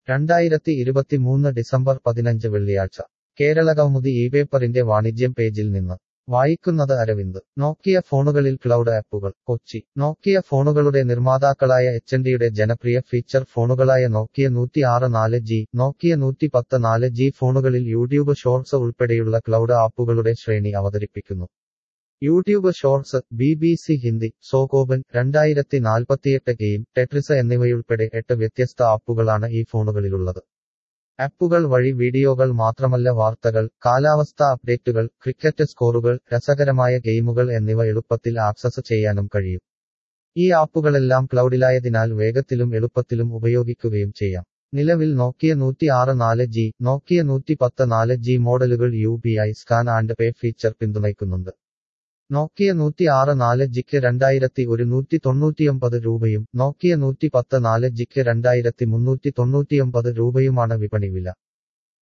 രണ്ടായിരത്തി ഇരുപത്തിമൂന്ന് ഡിസംബർ പതിനഞ്ച് വെള്ളിയാഴ്ച കേരളകൗമുദി ഈ പേപ്പറിന്റെ വാണിജ്യം പേജിൽ നിന്ന് വായിക്കുന്നത് അരവിന്ദ് നോക്കിയ ഫോണുകളിൽ ക്ലൗഡ് ആപ്പുകൾ കൊച്ചി നോക്കിയ ഫോണുകളുടെ നിർമ്മാതാക്കളായ എച്ച്എൻഡിയുടെ ജനപ്രിയ ഫീച്ചർ ഫോണുകളായ നോക്കിയ നൂറ്റി ആറ് നാല് ജി നോക്കിയ നൂറ്റി പത്ത് നാല് ജി ഫോണുകളിൽ യൂട്യൂബ് ഷോർട്സ് ഉൾപ്പെടെയുള്ള ക്ലൗഡ് ആപ്പുകളുടെ ശ്രേണി അവതരിപ്പിക്കുന്നു YouTube shorts B B C Hindi Sokoban രണ്ടായിരത്തി നാൽപ്പത്തിയെട്ട് ഗെയിം ടെട്രിസ എന്നിവയുൾപ്പെടെ എട്ട് വ്യത്യസ്ത ആപ്പുകളാണ് ഈ ഫോണുകളിലുള്ളത് ആപ്പുകൾ വഴി വീഡിയോകൾ മാത്രമല്ല വാർത്തകൾ കാലാവസ്ഥാ അപ്ഡേറ്റുകൾ ക്രിക്കറ്റ് സ്കോറുകൾ രസകരമായ ഗെയിമുകൾ എന്നിവ എളുപ്പത്തിൽ ആക്സസ് ചെയ്യാനും കഴിയും ഈ ആപ്പുകളെല്ലാം ക്ലൗഡിലായതിനാൽ വേഗത്തിലും എളുപ്പത്തിലും ഉപയോഗിക്കുകയും ചെയ്യാം നിലവിൽ നോക്കിയ നൂറ്റി ആറ് നാല് ജി നോക്കിയ നൂറ്റി പത്ത് നാല് ജി മോഡലുകൾ U P I scan and pay feature പിന്തുണയ്ക്കുന്നുണ്ട് നോക്കിയ നൂറ്റി ആറ് നാല് ജിക്ക് രണ്ടായിരത്തി ഒരു നൂറ്റി തൊണ്ണൂറ്റിയൊമ്പത് രൂപയും നോക്കിയ നൂറ്റി പത്ത് നാല് ജിക്ക് രണ്ടായിരത്തി മുന്നൂറ്റി തൊണ്ണൂറ്റിയൊമ്പത് രൂപയുമാണ് വിപണി വില